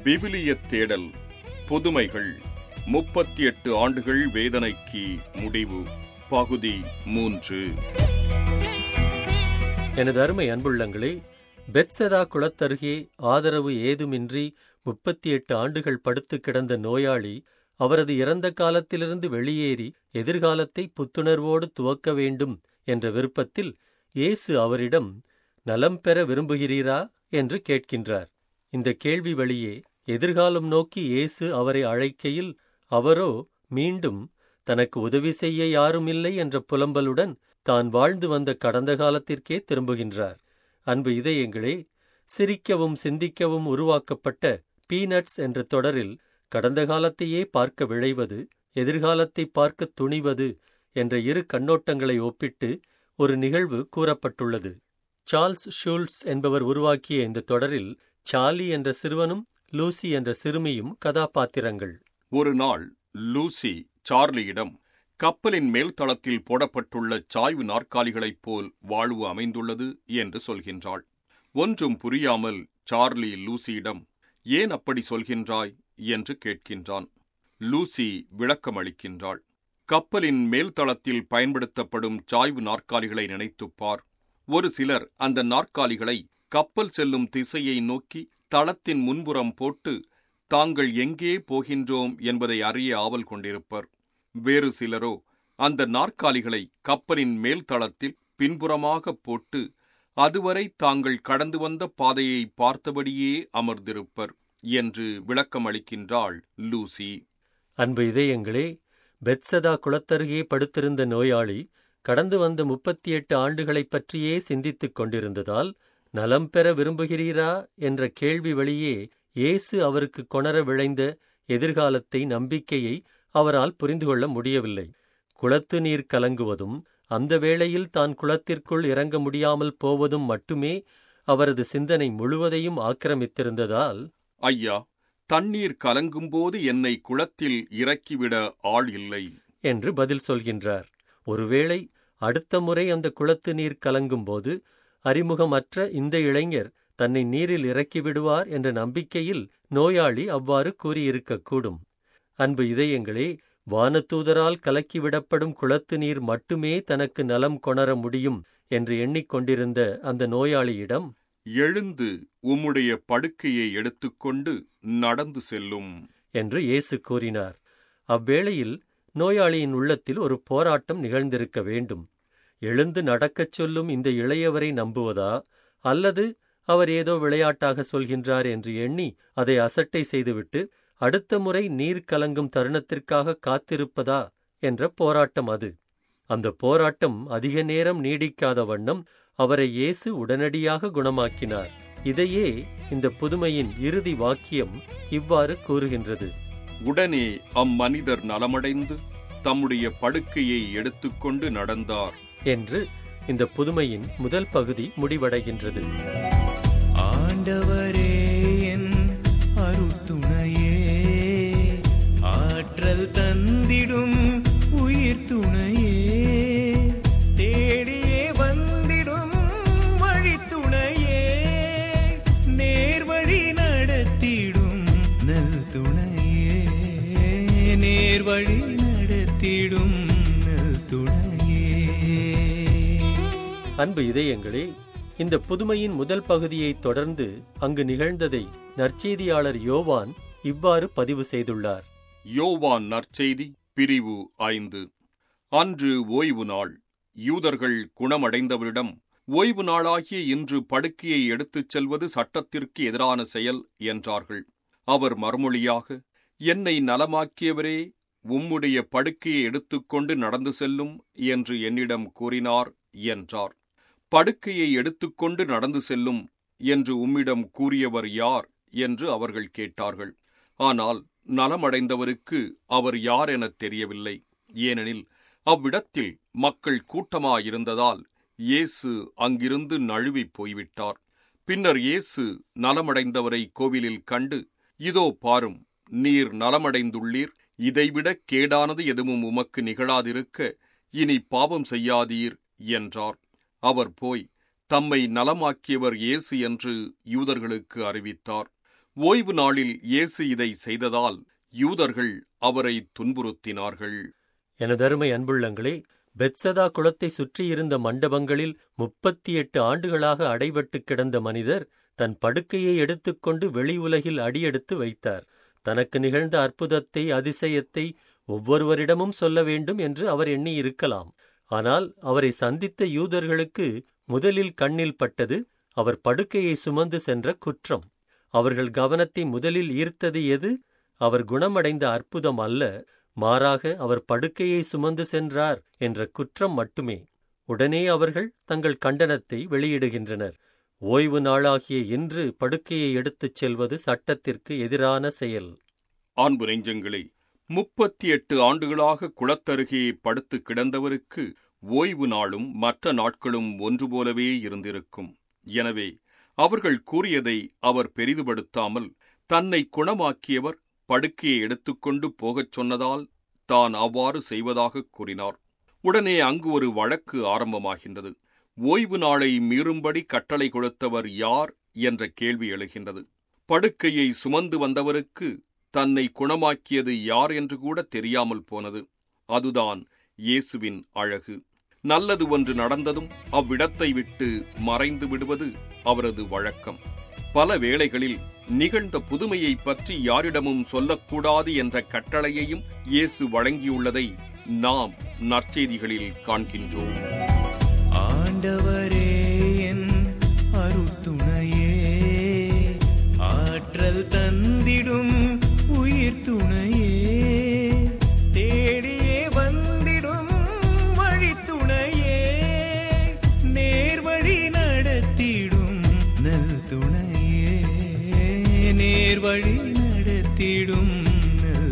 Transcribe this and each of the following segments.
விவிலியத் தேடல் புதுமைகள் முப்பத்தி எட்டு ஆண்டுகள் வேதனைக்கு முடிவு பகுதி மூன்று எனது அருமை அன்புள்ளங்களே பெத்சதா குளத்தருகே ஆதரவு ஏதுமின்றி முப்பத்தி எட்டு ஆண்டுகள் படுத்து கிடந்த நோயாளி அவரது இறந்த காலத்திலிருந்து வெளியேறி எதிர்காலத்தை புத்துணர்வோடு துவக்க வேண்டும் என்ற விருப்பத்தில் இயேசு அவரிடம் நலம் பெற விரும்புகிறீரா என்று கேட்கின்றார் இந்த கேள்வி வழியே எதிர்காலம் நோக்கி இயேசு அவரை அழைக்கையில் அவரோ மீண்டும் தனக்கு உதவி செய்ய யாருமில்லை என்ற புலம்பலுடன் தான் வாழ்ந்து வந்த கடந்த காலத்திற்கே திரும்புகின்றார் அன்பு இதயங்களே சிரிக்கவும் சிந்திக்கவும் உருவாக்கப்பட்ட பீனட்ஸ் என்ற தொடரில் கடந்த காலத்தையே பார்க்க விழைவது எதிர்காலத்தை பார்க்க துணிவது என்ற இரு கண்ணோட்டங்களை ஒப்பிட்டு ஒரு நிகழ்வு கூறப்பட்டுள்ளது சார்ல்ஸ் ஷூல்ஸ் என்பவர் உருவாக்கிய இந்த தொடரில் சார்லி என்ற சிறுவனும் லூசி என்ற சிறுமியும் கதாபாத்திரங்கள் ஒரு நாள் லூசி சார்லியிடம் கப்பலின் மேல் தளத்தில் போடப்பட்டுள்ள சாய்வு நாற்காலிகளைப் போல் வாழ்வு அமைந்துள்ளது என்று சொல்கின்றாள் ஒன்றும் புரியாமல் சார்லி லூசியிடம் ஏன் அப்படி சொல்கின்றாய் என்று கேட்கின்றான் லூசி விளக்கமளிக்கின்றாள் கப்பலின் மேல் தளத்தில் பயன்படுத்தப்படும் சாய்வு நாற்காலிகளை நினைத்துப் பார் ஒரு சிலர் அந்த நாற்காலிகளை கப்பல் செல்லும் திசையை நோக்கி தளத்தின் முன்புறம் போட்டு தாங்கள் எங்கே போகின்றோம் என்பதை அறிய ஆவல் கொண்டிருப்பர் வேறு சிலரோ அந்த நாற்காலிகளை கப்பலின் மேல் தளத்தில் பின்புறமாக போட்டு அதுவரை தாங்கள் கடந்து வந்த பாதையை பார்த்தபடியே அமர்ந்திருப்பர் என்று விளக்கமளிக்கின்றாள் லூசி அன்பு இதயங்களே பெத்சதா குளத்தருகே படுத்திருந்த நோயாளி கடந்து வந்த முப்பத்தி எட்டு ஆண்டுகளைப் பற்றியே சிந்தித்துக் கொண்டிருந்ததால் நலம் பெற விரும்புகிறீரா என்ற கேள்வி வழியே இயேசு அவருக்கு கொணர விளைந்த எதிர்காலத்தை நம்பிக்கையை அவரால் புரிந்து கொள்ள முடியவில்லை குளத்து நீர் கலங்குவதும் அந்த வேளையில் தான் குளத்திற்குள் இறங்க முடியாமல் போவதும் மட்டுமே அவரது சிந்தனை முழுவதையும் ஆக்கிரமித்திருந்ததால் ஐயா தண்ணீர் கலங்கும்போது என்னை குளத்தில் இறக்கிவிட ஆள் இல்லை என்று பதில் சொல்கின்றார் ஒருவேளை அடுத்த முறை அந்த குளத்து நீர் கலங்கும்போது அறிமுகமற்ற இந்த இளைஞர் தன்னை நீரில் இறக்கிவிடுவார் என்ற நம்பிக்கையில் நோயாளி அவ்வாறு கூறியிருக்கக்கூடும் அன்பு இதயங்களே வானதூதரால் கலக்கிவிடப்படும் குளத்து நீர் மட்டுமே தனக்கு நலம் கொணர முடியும் என்று எண்ணிக்கொண்டிருந்த அந்த நோயாளியிடம் எழுந்து உம்முடைய படுக்கையை எடுத்துக்கொண்டு நடந்து செல்லும் என்று இயேசு கூறினார் அவ்வேளையில் நோயாளியின் உள்ளத்தில் ஒரு போராட்டம் நிகழ்ந்திருக்க வேண்டும் எழுந்து நடக்கச் சொல்லும் இந்த இளையவரை நம்புவதா அல்லது அவர் ஏதோ விளையாட்டாக சொல்கின்றார் என்று எண்ணி அதை அசட்டை செய்துவிட்டு அடுத்த முறை நீர் கலங்கும் தருணத்திற்காக காத்திருப்பதா என்ற போராட்டம் அது அந்த போராட்டம் அதிக நேரம் நீடிக்காத வண்ணம் அவரை இயேசு உடனடியாக குணமாக்கினார் இதையே இந்த புதுமையின் இறுதி வாக்கியம் இவ்வாறு கூறுகின்றது உடனே அம்மனிதர் நலமடைந்து தம்முடைய படுக்கையை எடுத்துக்கொண்டு நடந்தார் என்று இந்த புதுமையின் முதல் பகுதி முடிவடைகின்றது ஆண்டவரே என் அருத்துணையே ஆற்றல் தந்திடும் உயிர் துணையே தேடியே வந்திடும் வழித்துணையே நேர்வழி நடத்திடும் நல் துணையே நேர்வழி நடத்திடும் நல் துணையே அன்பு இதயங்களே இந்த புதுமையின் முதல் பகுதியைத் தொடர்ந்து அங்கு நிகழ்ந்ததை நற்செய்தியாளர் யோவான் இவ்வாறு பதிவு செய்துள்ளார் யோவான் நற்செய்தி பிரிவு ஐந்து அன்று ஓய்வு நாள் யூதர்கள் குணமடைந்தவரிடம் ஓய்வு நாளாகிய இன்று படுக்கையை எடுத்துச் செல்வது சட்டத்திற்கு எதிரான செயல் என்றார்கள் அவர் மறுமொழியாக என்னை நலமாக்கியவரே உம்முடைய படுக்கையை எடுத்துக்கொண்டு நடந்து செல்லும் என்று என்னிடம் கூறினார் என்றார் படுக்கையை எடுத்துக்கொண்டு நடந்து செல்லும் என்று உம்மிடம் கூறியவர் யார் என்று அவர்கள் கேட்டார்கள் ஆனால் நலமடைந்தவருக்கு அவர் யார் எனத் தெரியவில்லை ஏனெனில் அவ்விடத்தில் மக்கள் கூட்டமாயிருந்ததால் இயேசு அங்கிருந்து நழுவிப் போய்விட்டார் பின்னர் இயேசு நலமடைந்தவரை கோவிலில் கண்டு இதோ பாரும் நீர் நலமடைந்துள்ளீர் இதைவிட கேடானது எதுவும் உமக்கு நிகழாதிருக்க இனி பாவம் செய்யாதீர் என்றார் அவர் போய் தம்மை நலமாக்கியவர் இயேசு என்று யூதர்களுக்கு அறிவித்தார் ஓய்வு நாளில் இயேசு இதை செய்ததால் யூதர்கள் அவரை துன்புறுத்தினார்கள் எனதருமை அன்புள்ளங்களே பெத்சதா குளத்தை சுற்றியிருந்த மண்டபங்களில் முப்பத்தி எட்டு ஆண்டுகளாக அடைபட்டு கிடந்த மனிதர் தன் படுக்கையை எடுத்துக்கொண்டு வெளி உலகில் அடியெடுத்து வைத்தார் தனக்கு நிகழ்ந்த அற்புதத்தை அதிசயத்தை ஒவ்வொருவரிடமும் சொல்ல வேண்டும் என்று அவர் எண்ணி இருக்கலாம் ஆனால் அவரை சந்தித்த யூதர்களுக்கு முதலில் கண்ணில் பட்டது அவர் படுக்கையை சுமந்து சென்ற குற்றம் அவர்கள் கவனத்தை முதலில் ஈர்த்தது எது அவர் குணமடைந்த அற்புதம் அல்ல மாறாக அவர் படுக்கையை சுமந்து சென்றார் என்ற குற்றம் மட்டுமே உடனே அவர்கள் தங்கள் கண்டனத்தை வெளியிடுகின்றனர் ஓய்வு நாளாகிய இன்று படுக்கையை எடுத்துச் செல்வது சட்டத்திற்கு எதிரான செயல் அன்பு நெஞ்சங்களே முப்பத்தி எட்டு ஆண்டுகளாக குளத்தருகே படுத்து கிடந்தவருக்கு ஓய்வு நாளும் மற்ற நாட்களும் ஒன்று போலவே இருந்திருக்கும் எனவே அவர்கள் கூறியதை அவர் பெரிதுபடுத்தாமல் தன்னை குணமாக்கியவர் படுக்கையை எடுத்துக்கொண்டு போகச் சொன்னதால் தான் அவ்வாறு செய்வதாகக் கூறினார் உடனே அங்கு ஒரு வழக்கு ஆரம்பமாகின்றது ஓய்வு நாளை மீறும்படி கட்டளை கொடுத்தவர் யார் என்ற கேள்வி எழுகின்றது படுக்கையை சுமந்து வந்தவருக்கு தன்னை குணமாக்கியது யார் என்று கூட தெரியாமல் போனது அதுதான் இயேசுவின் அழகு நல்லது ஒன்று நடந்ததும் அவ்விடத்தை விட்டு மறைந்து விடுவது அவரது வழக்கம் பல வேளைகளில் நிகழ்ந்த புதுமையை பற்றி யாரிடமும் சொல்லக்கூடாது என்ற கட்டளையையும் இயேசு வழங்கியுள்ளதை நாம் நற்செய்திகளில் காண்கின்றோம் ஆண்டவரே என் அருத்துணையே ஆற்றல் தந்திடும் உயிர் துணையே தேடியே வந்திடும் வழித்துணையே நேர்வழி நடத்திடும் நல் துணையே நேர்வழி நடத்திடும் நல்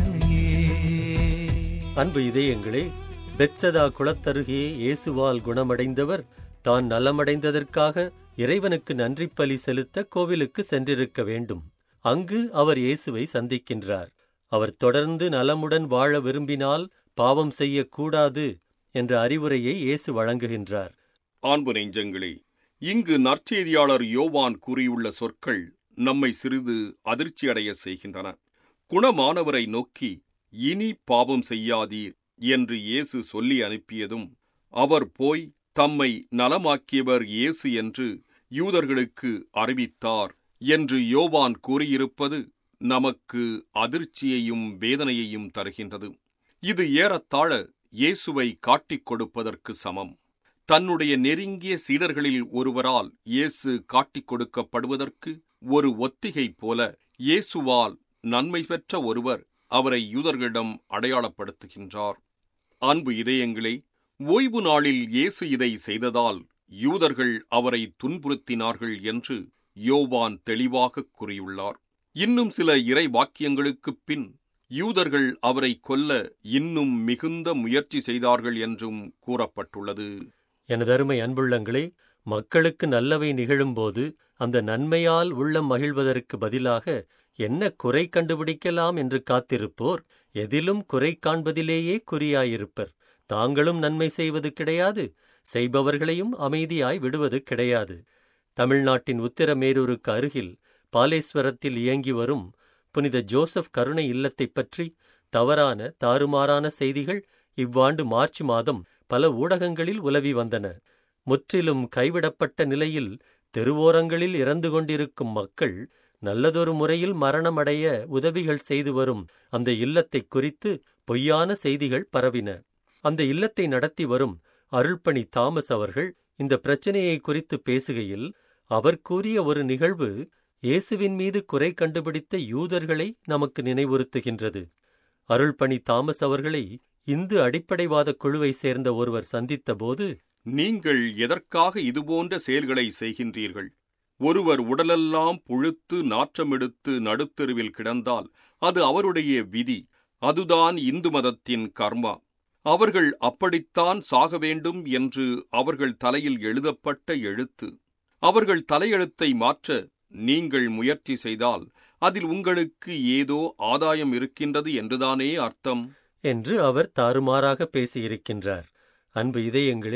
துணையே அன்பு இதயங்களே பெத்சதா குளத்தருகே இயேசுவால் குணமடைந்தவர் தான் நலமடைந்ததற்காக இறைவனுக்கு நன்றி பலி செலுத்த கோவிலுக்கு சென்றிருக்க வேண்டும் அங்கு அவர் இயேசுவை சந்திக்கின்றார் அவர் தொடர்ந்து நலமுடன் வாழ விரும்பினால் பாவம் செய்யக்கூடாது என்ற அறிவுரையை இயேசு வழங்குகின்றார் அன்பு நெஞ்சங்களே இங்கு நற்செய்தியாளர் யோவான் கூறியுள்ள சொற்கள் நம்மை சிறிது அதிர்ச்சியடைய செய்கின்றன குணமானவரை நோக்கி இனி பாவம் செய்யாதீர் என்று இயேசு சொல்லி அனுப்பியதும் அவர் போய் தம்மை நலமாக்கியவர் இயேசு என்று யூதர்களுக்கு அறிவித்தார் என்று யோவான் கூறியிருப்பது நமக்கு அதிர்ச்சியையும் வேதனையையும் தருகின்றது இது ஏறத்தாழ இயேசுவை காட்டிக் கொடுப்பதற்கு சமம் தன்னுடைய நெருங்கிய சீடர்களில் ஒருவரால் இயேசு காட்டிக் கொடுக்கப்படுவதற்கு ஒரு ஒத்திகை போல இயேசுவால் நன்மை பெற்ற ஒருவர் அவரை யூதர்களிடம் அடையாளப்படுத்துகின்றார் அன்பு இதயங்களே ஓய்வு நாளில் இயேசு இதை செய்ததால் யூதர்கள் அவரை துன்புறுத்தினார்கள் என்று யோவான் தெளிவாகக் கூறியுள்ளார் இன்னும் சில இறை வாக்கியங்களுக்குப் பின் யூதர்கள் அவரை கொல்ல இன்னும் மிகுந்த முயற்சி செய்தார்கள் என்றும் கூறப்பட்டுள்ளது எனதருமை அன்புள்ளங்களே மக்களுக்கு நல்லவை நிகழும்போது அந்த நன்மையால் உள்ளம் மகிழ்வதற்கு பதிலாக என்ன குறை கண்டுபிடிக்கலாம் என்று காத்திருப்போர் எதிலும் குறை காண்பதிலேயே குறியாயிருப்பர் தாங்களும் நன்மை செய்வது கிடையாது செய்பவர்களையும் அமைதியாய் விடுவது கிடையாது தமிழ்நாட்டின் உத்திரமேரூருக்கு அருகில் பாலேஸ்வரத்தில் இயங்கி வரும் புனித ஜோசப் கருணை இல்லத்தைப் பற்றி தவறான தாறுமாறான செய்திகள் இவ்வாண்டு மார்ச் மாதம் பல ஊடகங்களில் உலவி வந்தன முற்றிலும் கைவிடப்பட்ட நிலையில் தெருவோரங்களில் இறந்து கொண்டிருக்கும் மக்கள் நல்லதொரு முறையில் மரணமடைய உதவிகள் செய்து வரும் அந்த இல்லத்தைக் குறித்து பொய்யான செய்திகள் பரவின அந்த இல்லத்தை நடத்தி வரும் அருள்பணி தாமஸ் அவர்கள் இந்த பிரச்சனையை குறித்து பேசுகையில் அவர் கூறிய ஒரு நிகழ்வு இயேசுவின் மீது குறை கண்டுபிடித்த யூதர்களை நமக்கு நினைவுறுத்துகின்றது அருள்பணி தாமஸ் அவர்களை இந்து அடிப்படைவாத குழுவை சேர்ந்த ஒருவர் சந்தித்தபோது நீங்கள் எதற்காக இதுபோன்ற செயல்களை செய்கின்றீர்கள் ஒருவர் உடலெல்லாம் புழுத்து நாற்றமெடுத்து நடுத்தெருவில் கிடந்தால் அது அவருடைய விதி அதுதான் இந்து மதத்தின் கர்மா அவர்கள் அப்படித்தான் சாக வேண்டும் என்று அவர்கள் தலையில் எழுதப்பட்ட எழுத்து அவர்கள் தலையெழுத்தை மாற்ற நீங்கள் முயற்சி செய்தால் அதில் உங்களுக்கு ஏதோ ஆதாயம் இருக்கின்றது என்றுதானே அர்த்தம் என்று அவர் தாறுமாறாக பேசியிருக்கின்றார் அன்பு இதயங்களே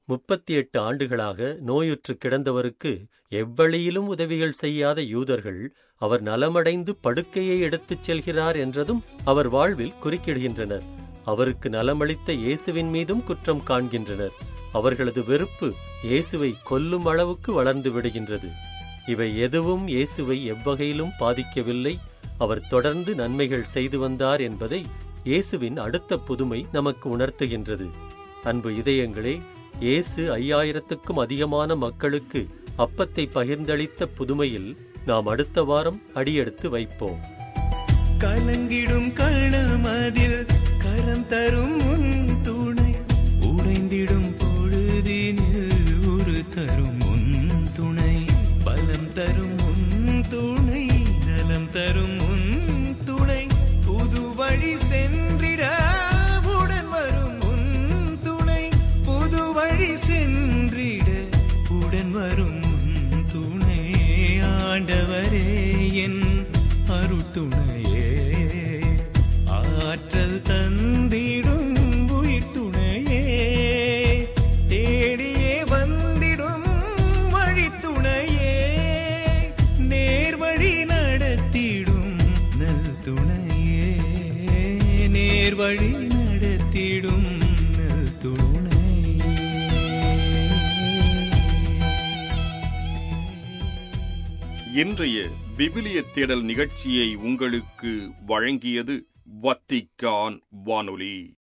முப்பத்தி எட்டு ஆண்டுகளாக நோயுற்று கிடந்தவருக்கு எவ்வழியிலும் உதவிகள் செய்யாத யூதர்கள் அவர் நலமடைந்து படுக்கையை எடுத்துச் செல்கிறார் என்றதும் அவர் வாழ்வில் குறுக்கிடுகின்றனர் அவருக்கு நலமளித்த இயேசுவின் மீதும் குற்றம் காண்கின்றனர் அவர்களது வெறுப்பு இயேசுவை கொல்லும் அளவுக்கு வளர்ந்து விடுகின்றது இவை எதுவும் இயேசுவை எவ்வகையிலும் பாதிக்கவில்லை அவர் தொடர்ந்து நன்மைகள் செய்து வந்தார் என்பதை இயேசுவின் அடுத்த புதுமை நமக்கு உணர்த்துகின்றது அன்பு இதயங்களே இயேசு ஐயாயிரத்துக்கும் அதிகமான மக்களுக்கு அப்பத்தை பகிர்ந்தளித்த புதுமையில் நாம் அடுத்த வாரம் அடியெடுத்து வைப்போம் கலங்கிடும் கணமதில் கரம் தரும் உன் துணை உடைந்திடும் பொழுதினில் ஒரு தரும் உன் துணை பலம் தரும் உன் துணை நலம் தரும் உன் துணை புது வழி சென்றிட உடன் வரும் உன் துணை புது வழி சென்றிட உடன் வரும் உன் துணை ஆண்டவரே என் அருட்டுணையே ஆற்றல் தந்திடும் உயிர் துணையே தேடியே வந்திடும் வழித்துணையே நேர்வழி நடத்திடும் நல் துணையே நேர்வழி நடத்திடும் நல் துணையே இன்றைய விவிலிய தேடல் நிகழ்ச்சியை உங்களுக்கு வழங்கியது வத்திக்கான் வானொலி